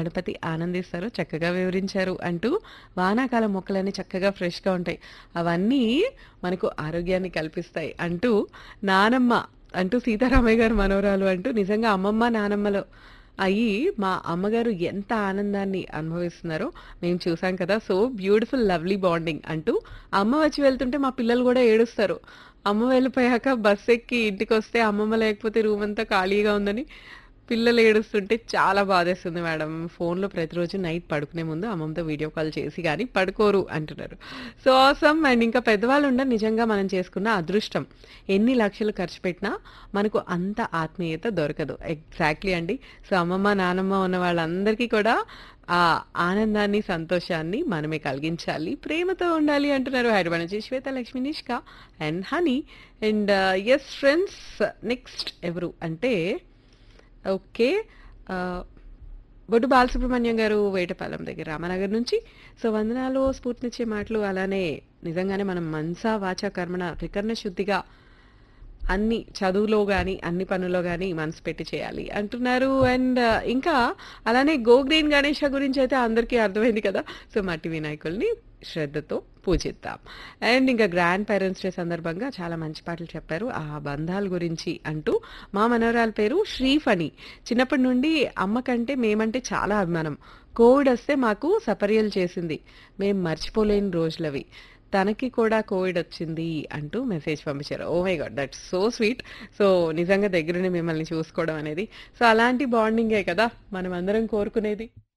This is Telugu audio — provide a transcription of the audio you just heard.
గణపతి ఆనందిస్తారో చక్కగా వివరించారు అంటూ వానాకాలం మొక్కలన్నీ చక్కగా ఫ్రెష్‌గా ఉంటాయి. అవన్నీ మనకు ఆరోగ్యాన్ని కల్పిస్తాయి అంటూ నానమ్మ అంటూ సీతారామయ్య గారి మనవరాలు అంటూ నిజంగా అమ్మమ్మ, నానమ్మలో అయ్యి మా అమ్మగారు ఎంత ఆనందాన్ని అనుభవిస్తున్నారో మేము చూసాం కదా! సో బ్యూటిఫుల్ లవ్లీ బాండింగ్ అంటూ అమ్మ వచ్చి వెళ్తుంటే మా పిల్లలు గూడా ఏడుస్తారు. అమ్మ వెళ్ళిపోయాక బస్సెక్కి ఇంటికొస్తే అమ్మమ్మ లేకపోతే రూమంతా ఖాళీగా ఉందని పిల్లలు ఏడుస్తుంటే చాలా బాధేస్తుంది మేడం. ఫోన్‌లో ప్రతిరోజు నైట్ పడుకునే ముందు అమ్మమ్మతో వీడియో కాల్ చేసి గాని పడుకోరు అంటున్నారు. సో ఆసమ్ అండ్ ఇంకా పెద్దవాళ్ళు ఉండడం నిజంగా మనం చేసుకున్న అదృష్టం. ఎన్ని లక్షలు ఖర్చు పెట్టినా మనకు అంత ఆత్మీయత దొరకదు. ఎగ్జాక్ట్‌లీ అండి. సో అమ్మమ్మ, నానమ్మ ఉన్న వాళ్ళందరికీ కూడా ఆ ఆనందాన్ని, సంతోషాన్ని మనమే కలిగించాలి. ప్రేమతో ఉండాలి అంటున్నారు హైదరాబాద్ నుంచి Swetha Lakshmi Nishka and honey. And yes friends next ఎవరు అంటే ఓకే. ఆహ్, బొడ్డు బాలసుబ్రహ్మణ్యం గారు వేటపాలెం దగ్గర రామనగర్ నుంచి. సో వందనాలు స్ఫూర్తినిచ్చే మాటలు అలానే నిజంగానే మనం మనసా వాచా కర్మణ త్రికరణ శుద్ధిగా అన్ని చదువులో గాని, అన్ని పనుల్లో గాని మనసు పెట్టి చేయాలి అంటున్నారు. అండ్ ఇంకా అలానే గో గ్రీన్ గణేష గురించయితే అందరికీ అర్థమైంది కదా! సో మట్టి వినాయకుల్ని శ్రద్ధతో పూజిద్దాం. అండ్ ఇంకా గ్రాండ్ పేరెంట్స్ డే సందర్భంగా చాలా మంచి పాటలు చెప్పారు. ఆ బంధాల గురించి అంటూ మా మనవరాలు పేరు శ్రీఫణి. చిన్నప్పటి నుండి అమ్మ కంటే మేమంటే చాలా అభిమానం. కోవిడ్ వస్తే మాకు సపర్యలు చేసింది. మేం మర్చిపోలేని రోజులవి. తనకి కూడా కోవిడ్ వచ్చింది అంటూ మెసేజ్ పంపించారు. Oh my god! That's so sweet. So నిజంగా దగ్గరుండి మిమ్మల్ని చూసుకోవడం అనేది. సో అలాంటి బాండింగే కదా మనమందరం కోరుకునేది.